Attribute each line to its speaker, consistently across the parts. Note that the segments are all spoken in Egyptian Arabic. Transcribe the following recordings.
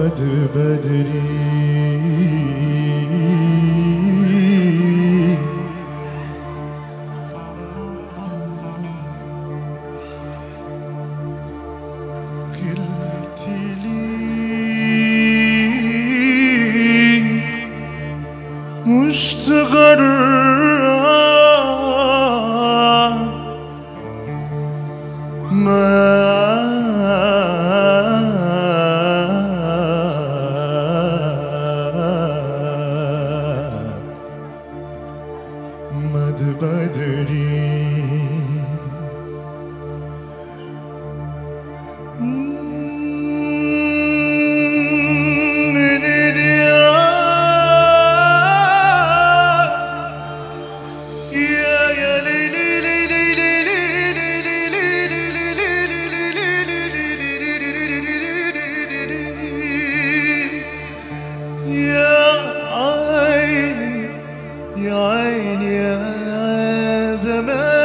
Speaker 1: مد بدري قلت لي مش تغرب ما مد بدري يا يا ليلي ليلي ليلي يا عيني يا عيني يا زمان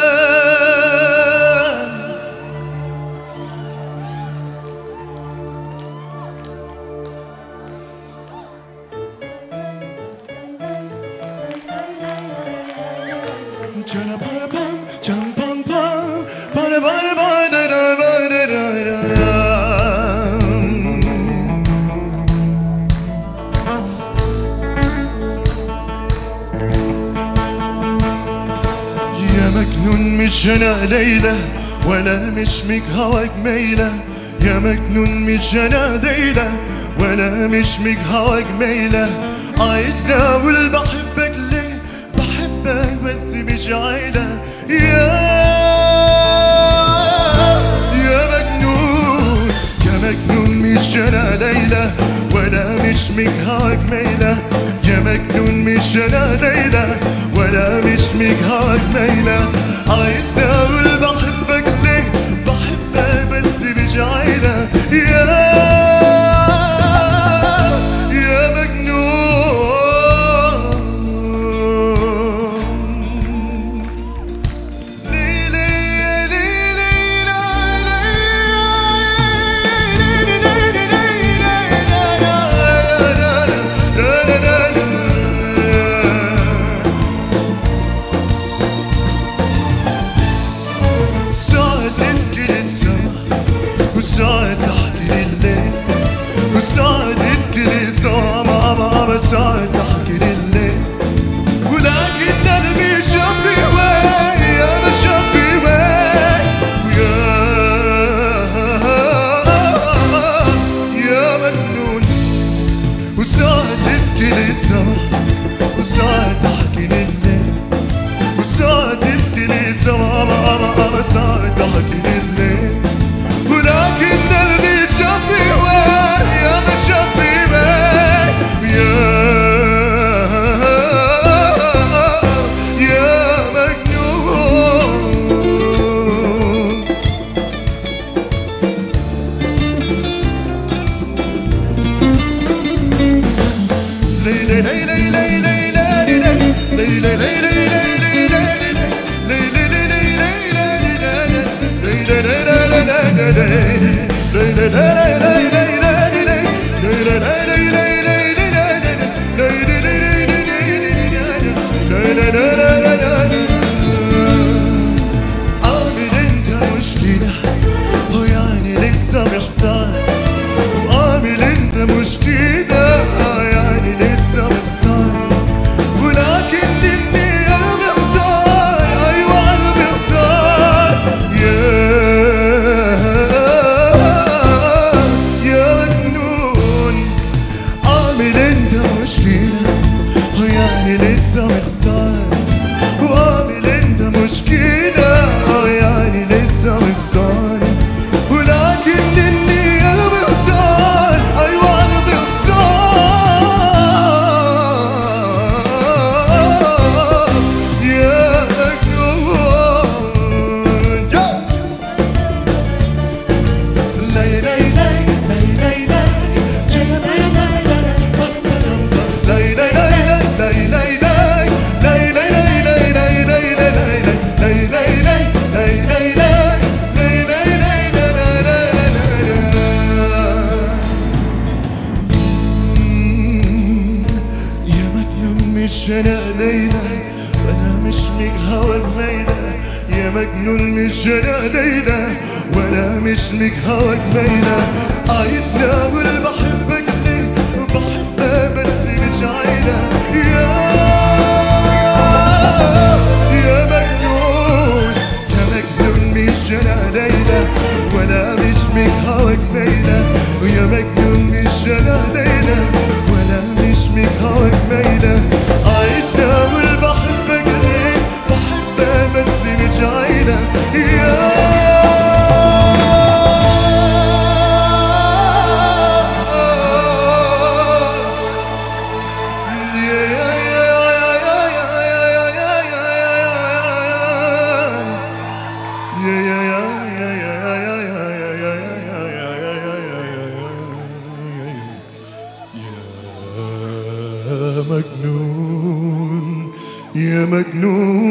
Speaker 1: Chana para pam, cham pam pam, para para para da da da da da da. يا مجنون مش انا ليلى ولا مش ميك هواك ميلة يا مجنون مش انا ليلى ولا مش ميك هواك ميلة عايزني اقول بحبك ليه بحبك بس مش عايلة يا يا مجنون يا مجنون مش انا ليلى ولا مش ميك هواك ميلة يا مجنون مش انا ليلى ولا مش ميك هواك ميلة عايزني اقول بحبك ليه بحبك بس مش عايلة يا يا مجنون ليلي ليلي ساعة تسكن السما وساعة تحكي لليل وساعة تسكن السما ماما ساعة تحكي لليل ولكن قلبي شاف في وين يا ما شاف في وين يا يا مجنون وساعة تسكن السما وساعة تحكي لليل وساعة تسكن السما ماما ماما ساعة تحكي لليل ولكن قلبي شاف في وين يا ما شاف في وين يا يا مجنون ليلى ليلى ليلى ليلى ليلى ليلى عامل انت مشكلة ويعني لسه محتار وعامل انت مشكلة يعني لسه محتار ولكن اني قلبي محتار ايوه قلبي محتار يا يا مجنون عامل انت مشكلة ويعني لسه محتار وعامل انت مشكلة يعني لسه محتار ولكن اني انا ليلى وانا مش ميك هواك ميلة يا مجنون مش انا ليلى وانا مش ميك هواك ميلة عايز اقول بحبك ليه بحبها بس مش عايلة يا يا مجنون يا مجنون مش انا ليلى ولا مش ميك هواك ميلة ويا مجنون مش انا ليلى ولا مش ميك هواك ميلة عايش اقول بحبك ليه بحبها بس مش عايلة يا مجنون يا مجنون